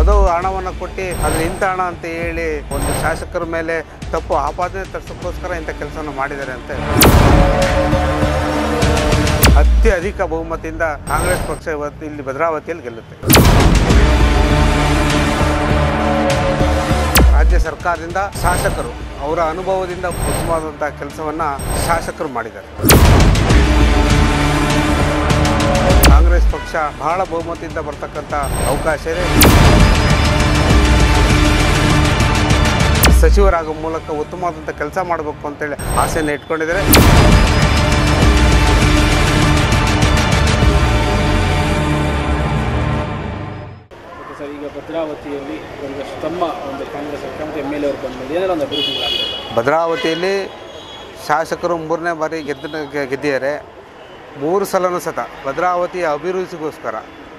ಯಾವುದೋ ಹಣವನ್ನು ಕೊಟ್ಟು ಅದು ಇಂಥ ಹಣ ಅಂತ ಹೇಳಿ ಒಂದು ಶಾಸಕರ ಮೇಲೆ ತಪ್ಪು ಆಪಾದನೆ ತರಿಸೋಕ್ಕೋಸ್ಕರ ಇಂಥ ಕೆಲಸವನ್ನು ಮಾಡಿದ್ದಾರೆ ಅಂತ ಅತ್ಯಧಿಕ ಬಹುಮತದಿಂದ ಕಾಂಗ್ರೆಸ್ ಪಕ್ಷ ಇವತ್ತು ಇಲ್ಲಿ ಭದ್ರಾವತಿಯಲ್ಲಿ ಗೆಲ್ಲುತ್ತೆ ರಾಜ್ಯ ಸರ್ಕಾರದಿಂದ ಶಾಸಕರು ಅವರ ಅನುಭವದಿಂದ ಉತ್ತಮವಾದಂಥ ಕೆಲಸವನ್ನು ಶಾಸಕರು ಮಾಡಿದ್ದಾರೆ ಕಾಂಗ್ರೆಸ್ ಪಕ್ಷ ಬಹಳ ಬಹುಮತದಿಂದ ಬರ್ತಕ್ಕಂಥ ಅವಕಾಶ ಇದೆ ಸಚಿವರಾಗೋ ಮೂಲಕ ಉತ್ತಮವಾದಂಥ ಕೆಲಸ ಮಾಡಬೇಕು ಅಂತೇಳಿ ಆಸೆಯನ್ನು ಇಟ್ಕೊಂಡಿದ್ದಾರೆ ಓಕೆ ಸರ್ ಈಗ ಭದ್ರಾವತಿಯಲ್ಲಿ ಒಂದಷ್ಟು ತಮ್ಮ ಒಂದು ಕಾಂಗ್ರೆಸ್ ಸರ್ಕಾರ ಮತ್ತು ಎಮ್ ಎಲ್ ಎ ಅವರು ಬಂದ್ಮೇಲೆ ಏನಾರ ಒಂದು ಅಭಿವೃದ್ಧಿಗಳಾಗಿದೆ ಭದ್ರಾವತಿಯಲ್ಲಿ ಶಾಸಕರು ಮೂರನೇ ಬಾರಿ ಗೆದ್ದ ಗೆದ್ದಿದ್ದಾರೆ ಮೂರು ಸಲನೂ ಸತ ಭದ್ರಾವತಿಯ ಅಭಿವೃದ್ಧಿಗೋಸ್ಕರ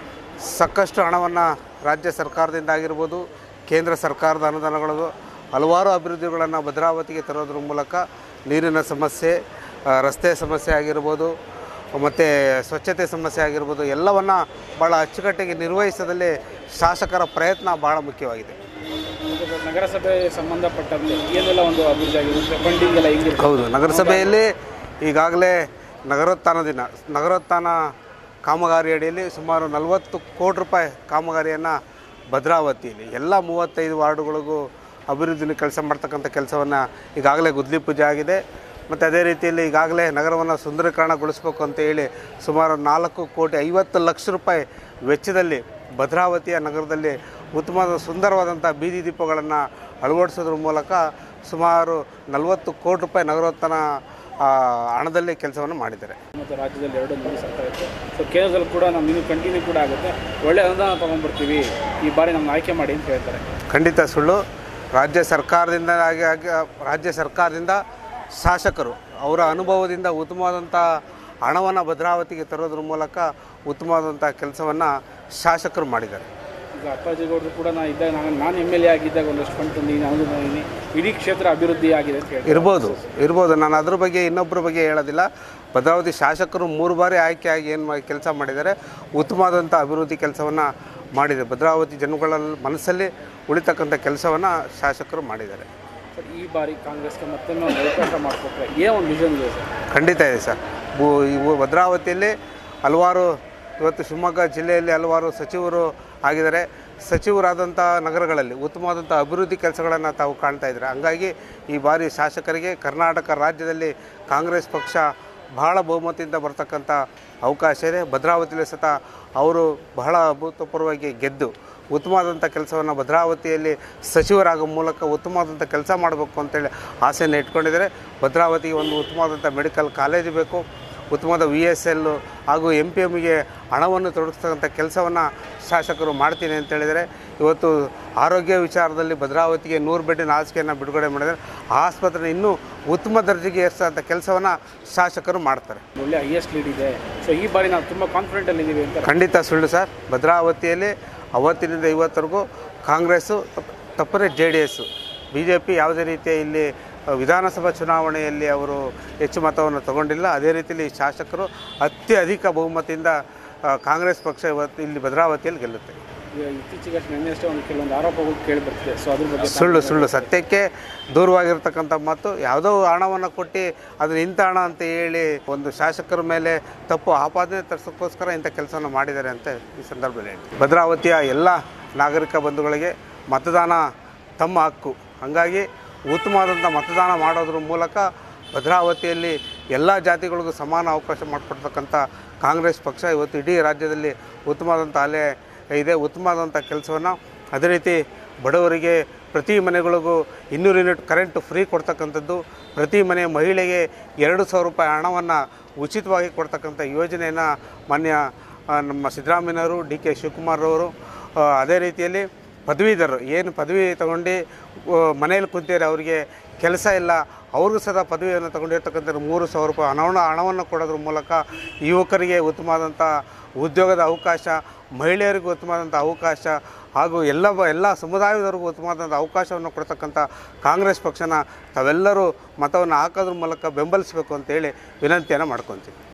ಸಾಕಷ್ಟು ಹಣವನ್ನು ರಾಜ್ಯ ಸರ್ಕಾರದಿಂದ ಆಗಿರ್ಬೋದು ಕೇಂದ್ರ ಸರ್ಕಾರದ ಅನುದಾನಗಳು ಹಲವಾರು ಅಭಿವೃದ್ಧಿಗಳನ್ನು ಭದ್ರಾವತಿಗೆ ತರೋದ್ರ ಮೂಲಕ ನೀರಿನ ಸಮಸ್ಯೆ ಆ, ರಸ್ತೆ ಸಮಸ್ಯೆ ಆಗಿರ್ಬೋದು ಮತ್ತು ಸ್ವಚ್ಛತೆ ಸಮಸ್ಯೆ ಆಗಿರ್ಬೋದು ಎಲ್ಲವನ್ನು ಭಾಳ ಅಚ್ಚುಕಟ್ಟಿಗೆ ನಿರ್ವಹಿಸೋದಲ್ಲಿ ಶಾಸಕರ ಪ್ರಯತ್ನ ಭಾಳ ಮುಖ್ಯವಾಗಿದೆ ಓಕೆ ಸರ್ ನಗರಸಭೆ ಸಂಬಂಧಪಟ್ಟಂತೆ ಏನೆಲ್ಲ ಒಂದು ಅಭಿವೃದ್ಧಿ ಆಗಿದೆ ಫಂಡಿಂಗ್ ಎಲ್ಲ ಹೆಂಗಿರುತ್ತೆ ಹೌದು ನಗರಸಭೆಯಲ್ಲಿ ಈಗಾಗಲೇ ನಗರೋತ್ಥಾನ ದಿನ ನಗರೋತ್ಥಾನ ಕಾಮಗಾರಿ ಅಡಿಯಲ್ಲಿ ಸುಮಾರು ನಲವತ್ತು ಕೋಟಿ ರೂಪಾಯಿ ಕಾಮಗಾರಿಯನ್ನು ಭದ್ರಾವತಿಯಲ್ಲಿ ಎಲ್ಲ ಮೂವತ್ತೈದು ವಾರ್ಡುಗಳಿಗೂ ಅಭಿವೃದ್ಧಿ ಕೆಲಸ ಮಾಡ್ತಕ್ಕಂಥ ಕೆಲಸವನ್ನು ಈಗಾಗಲೇ ಗುದ್ಲಿ ಪೂಜೆ ಆಗಿದೆ ಮತ್ತು ಅದೇ ರೀತಿಯಲ್ಲಿ ಈಗಾಗಲೇ ನಗರವನ್ನು ಸುಂದರೀಕರಣಗೊಳಿಸಬೇಕು ಅಂತ ಹೇಳಿ ಸುಮಾರು ನಾಲ್ಕು ಕೋಟಿ ಐವತ್ತು ಲಕ್ಷ ರೂಪಾಯಿ ವೆಚ್ಚದಲ್ಲಿ ಭದ್ರಾವತಿಯ ನಗರದಲ್ಲಿ ಉತ್ತಮವಾದ ಸುಂದರವಾದಂಥ ಬೀದಿ ದೀಪಗಳನ್ನು ಅಳವಡಿಸೋದ್ರ ಮೂಲಕ ಸುಮಾರು ನಲವತ್ತು ಕೋಟಿ ರೂಪಾಯಿ ನಗರೋತ್ಥಾನ ಆ, ಹಣದಲ್ಲಿ ಕೆಲಸವನ್ನು ಮಾಡಿದ್ದಾರೆ ಮತ್ತು ರಾಜ್ಯದಲ್ಲಿ ಎರಡು ಮೋದಿ ಸರ್ಕಾರ ಇತ್ತು ಸೊ ಕೇಂದ್ರದಲ್ಲಿ ಕೂಡ ನಾವು ಇನ್ನೂ ಕಂಟಿನ್ಯೂ ಕೂಡ ಆಗುತ್ತೆ ಒಳ್ಳೆ ಅನುದಾನ ತೊಗೊಂಡ್ಬರ್ತೀವಿ ಈ ಬಾರಿ ನಮ್ಗೆ ಆಯ್ಕೆ ಮಾಡಿ ಅಂತ ಹೇಳ್ತಾರೆ ಖಂಡಿತ ಸುಳ್ಳು ರಾಜ್ಯ ಸರ್ಕಾರದಿಂದ ಆಗಿ ಆಗಿ ರಾಜ್ಯ ಸರ್ಕಾರದಿಂದ ಶಾಸಕರು ಅವರ ಅನುಭವದಿಂದ ಉತ್ತಮವಾದಂಥ ಹಣವನ್ನು ಭದ್ರಾವತಿಗೆ ತರೋದ್ರ ಮೂಲಕ ಉತ್ತಮವಾದಂಥ ಕೆಲಸವನ್ನು ಶಾಸಕರು ಮಾಡಿದ್ದಾರೆ ಈಗ ಅಪ್ಪಾಜಿಗೌಡರು ಕೂಡ ನಾ ಇದ್ದಾಗ ನಾನು ನಾನು ಎಮ್ ಎಲ್ ಎ ಆಗಿದ್ದಾಗ ಒಂದಷ್ಟು ಫಂಡ್ ತಂದಿದ್ದೀನಿ ಅನುದಾನ ತಂದಿದ್ದೀನಿ ಇಡೀ ಕ್ಷೇತ್ರ ಅಭಿವೃದ್ಧಿ ಆಗಿದೆ ಅಂತ ಹೇಳ್ತಾರೆ ಇರ್ಬೋದು ಇರ್ಬೋದು ನಾನು ಅದ್ರ ಬಗ್ಗೆ ಇನ್ನೊಬ್ಬರ ಬಗ್ಗೆ ಹೇಳೋದಿಲ್ಲ ಭದ್ರಾವತಿ ಶಾಸಕರು ಮೂರು ಬಾರಿ ಆಯ್ಕೆಯಾಗಿ ಏನು ಮಾಡಿ ಕೆಲಸ ಮಾಡಿದ್ದಾರೆ ಉತ್ತಮವಾದಂಥ ಅಭಿವೃದ್ಧಿ ಕೆಲಸವನ್ನು ಮಾಡಿದೆ ಭದ್ರಾವತಿ ಜನಗಳ ಮನಸ್ಸಲ್ಲಿ ಉಳಿತಕ್ಕಂಥ ಕೆಲಸವನ್ನು ಶಾಸಕರು ಮಾಡಿದ್ದಾರೆ ಸರ್ ಈ ಬಾರಿ ಕಾಂಗ್ರೆಸ್ಗೆ ಮತ್ತೊಮ್ಮೆ ಒಂದು ಅವಕಾಶ ಮಾಡಿಕೊಟ್ರೆ ಏನೋ ಒಂದು ವಿಷನ್ ಇದೆ ಸರ್ ಖಂಡಿತ ಇದೆ ಸರ್ ಭೂ ಇವು ಭದ್ರಾವತಿಯಲ್ಲಿ ಹಲವಾರು ಇವತ್ತು ಶಿವಮೊಗ್ಗ ಜಿಲ್ಲೆಯಲ್ಲಿ ಹಲವಾರು ಸಚಿವರು ಆಗಿದ್ದಾರೆ ಸಚಿವರಾದಂಥ ನಗರಗಳಲ್ಲಿ ಉತ್ತಮವಾದಂಥ ಅಭಿವೃದ್ಧಿ ಕೆಲಸಗಳನ್ನು ತಾವು ಕಾಣ್ತಾ ಇದ್ದಾರೆ ಹಂಗಾಗಿ ಈ ಬಾರಿ ಶಾಸಕರಿಗೆ ಕರ್ನಾಟಕ ರಾಜ್ಯದಲ್ಲಿ ಕಾಂಗ್ರೆಸ್ ಪಕ್ಷ ಬಹಳ ಬಹುಮತದಿಂದ ಬರ್ತಕ್ಕಂಥ ಅವಕಾಶ ಇದೆ ಭದ್ರಾವತಿಯಲ್ಲಿ ಸತ ಅವರು ಬಹಳ ಅಭೂತಪೂರ್ವವಾಗಿ ಗೆದ್ದು ಉತ್ತಮವಾದಂಥ ಕೆಲಸವನ್ನು ಭದ್ರಾವತಿಯಲ್ಲಿ ಸಚಿವರಾಗೋ ಮೂಲಕ ಉತ್ತಮವಾದಂಥ ಕೆಲಸ ಮಾಡಬೇಕು ಅಂತೇಳಿ ಆಸೆಯನ್ನು ಇಟ್ಕೊಂಡಿದ್ದಾರೆ ಭದ್ರಾವತಿಗೆ ಒಂದು ಉತ್ತಮವಾದಂಥ ಮೆಡಿಕಲ್ ಕಾಲೇಜು ಬೇಕು ಉತ್ತಮವಾದ ವಿ ಎಸ್ ಎಲ್ಲು ಹಾಗೂ ಎಂ ಪಿ ಎಮ್ಗೆ ಹಣವನ್ನು ತೊಡಗಿಸ್ತಕ್ಕಂಥ ಕೆಲಸವನ್ನು ಶಾಸಕರು ಮಾಡ್ತೀನಿ ಅಂತ ಹೇಳಿದರೆ ಇವತ್ತು ಆರೋಗ್ಯ ವಿಚಾರದಲ್ಲಿ ಭದ್ರಾವತಿಗೆ ನೂರು ಬೆಡ್ಡಿನ ಹಾಸಿಗೆಯನ್ನು ಬಿಡುಗಡೆ ಮಾಡಿದರೆ ಆ ಆಸ್ಪತ್ರೆ ಇನ್ನೂ ಉತ್ತಮ ದರ್ಜೆಗೆ ಏರಿಸೋಂಥ ಕೆಲಸವನ್ನು ಶಾಸಕರು ಮಾಡ್ತಾರೆ ಒಳ್ಳೆ ಹೈಯೆಸ್ಟ್ ಲೀಡ್ ಇದೆ ಸೊ ಈ ಬಾರಿ ನಾವು ತುಂಬ ಕಾನ್ಫಿಡೆಂಟಲ್ಲಿ ಇದ್ದೀವಿ ಅಂತ ಖಂಡಿತ ಸುಳ್ಳು ಸರ್ ಭದ್ರಾವತಿಯಲ್ಲಿ ಅವತ್ತಿನಿಂದ ಇವತ್ತರೆಗೂ ಕಾಂಗ್ರೆಸ್ಸು ತಪ್- ತಪ್ಪರೆ J D S B J P ಯಾವುದೇ ರೀತಿಯ ಇಲ್ಲಿ ಅ, ವಿಧಾನಸಭಾ ಚುನಾವಣೆಯಲ್ಲಿ ಅವರು ಹೆಚ್ಚು ಮತವನ್ನು ತಗೊಂಡಿಲ್ಲ ಅದೇ ರೀತಿಯಲ್ಲಿ ಶಾಸಕರು ಅತ್ಯಧಿಕ ಬಹುಮತದಿಂದ ಆ, ಕಾಂಗ್ರೆಸ್ ಪಕ್ಷ ಇವತ್ತು ಇಲ್ಲಿ ಭದ್ರಾವತಿಯಲ್ಲಿ ಗೆಲ್ಲುತ್ತೆ ಈಗ ಇತ್ತೀಚೆಗೆ ಅಷ್ಟು ನಿನ್ನೆ ಅಷ್ಟೇ ಒಂದು ಕೆಲವೊಂದು ಆರೋಪಗಳು ಕೇಳಿ ಬರ್ತಿದೆ ಸೊ ಅದ್ರ ಬಗ್ಗೆ ಸುಳ್ಳು ಸುಳ್ಳು ಸತ್ಯಕ್ಕೆ ದೂರವಾಗಿರ್ತಕ್ಕಂಥ ಮಾತು ಯಾವುದೋ ಹಣವನ್ನು ಕೊಟ್ಟು ಅದನ್ನ ಇಂಥ ಹಣ ಅಂತ ಹೇಳಿ ಒಂದು ಶಾಸಕರ ಮೇಲೆ ತಪ್ಪು ಆಪಾದನೆ ತರಿಸೋಕ್ಕೋಸ್ಕರ ಇಂಥ ಕೆಲಸವನ್ನು ಮಾಡಿದ್ದಾರೆ ಅಂತ ಈ ಸಂದರ್ಭದಲ್ಲಿ ಹೇಳ್ತೀನಿ ಭದ್ರಾವತಿಯ ಎಲ್ಲ ನಾಗರಿಕ ಬಂಧುಗಳಿಗೆ ಮತದಾನ ತಮ್ಮ ಹಕ್ಕು ಹಾಗಾಗಿ ಉತ್ತಮವಾದಂಥ ಮತದಾನ ಮಾಡೋದ್ರ ಮೂಲಕ ಭದ್ರಾವತಿಯಲ್ಲಿ ಎಲ್ಲ ಜಾತಿಗಳಿಗೂ ಸಮಾನ ಅವಕಾಶ ಮಾಡಿಕೊಡ್ತಕ್ಕಂಥ ಕಾಂಗ್ರೆಸ್ ಪಕ್ಷ ಇವತ್ತು ಇಡೀ ರಾಜ್ಯದಲ್ಲಿ ಉತ್ತಮವಾದಂಥ ಅಲೆ ಇದೆ ಉತ್ತಮವಾದಂಥ ಕೆಲಸವನ್ನು ಅದೇ ರೀತಿ ಬಡವರಿಗೆ ಪ್ರತಿ ಮನೆಗಳಿಗೂ ಇನ್ನೂರು ಯೂನಿಟ್ ಕರೆಂಟ್ ಫ್ರೀ ಕೊಡ್ತಕ್ಕಂಥದ್ದು ಪ್ರತಿ ಮನೆ ಮಹಿಳೆಗೆ ಎರಡು ಸಾವಿರ ರೂಪಾಯಿ ಹಣವನ್ನು ಉಚಿತವಾಗಿ ಕೊಡ್ತಕ್ಕಂಥ ಯೋಜನೆಯನ್ನು ಮಾನ್ಯ ಆ, ನಮ್ಮ ಸಿದ್ದರಾಮಯ್ಯನವರು ಡಿ ಕೆ ಶಿವಕುಮಾರ್ ಅವರು ಆ, ಅದೇ ರೀತಿಯಲ್ಲಿ ಪದವೀಧರರು ಏನು ಪದವಿ ತಗೊಂಡು ಮನೇಲಿ ಕುಂತಿದ್ದಾರೆ ಅವರಿಗೆ ಕೆಲಸ ಇಲ್ಲ ಅವ್ರಿಗೂ ಸದಾ ಪದವಿಯನ್ನು ತಗೊಂಡಿರ್ತಕ್ಕಂಥ ಮೂರು ಸಾವಿರ ರೂಪಾಯಿ ಹಣವನ್ನು ಹಣವನ್ನು ಕೊಡೋದ್ರ ಮೂಲಕ ಯುವಕರಿಗೆ ಉತ್ತಮವಾದಂಥ ಉದ್ಯೋಗದ ಅವಕಾಶ ಮಹಿಳೆಯರಿಗೂ ಉತ್ತಮವಾದಂಥ ಅವಕಾಶ ಹಾಗೂ ಎಲ್ಲ ಬ ಎಲ್ಲ ಸಮುದಾಯದವರಿಗೂ ಉತ್ತಮವಾದಂಥ ಅವಕಾಶವನ್ನು ಕೊಡ್ತಕ್ಕಂಥ ಕಾಂಗ್ರೆಸ್ ಪಕ್ಷನ ತಾವೆಲ್ಲರೂ ಮತವನ್ನು ಹಾಕೋದ್ರ ಮೂಲಕ ಬೆಂಬಲಿಸಬೇಕು ಅಂತೇಳಿ ವಿನಂತಿಯನ್ನು ಮಾಡ್ಕೊತೀವಿ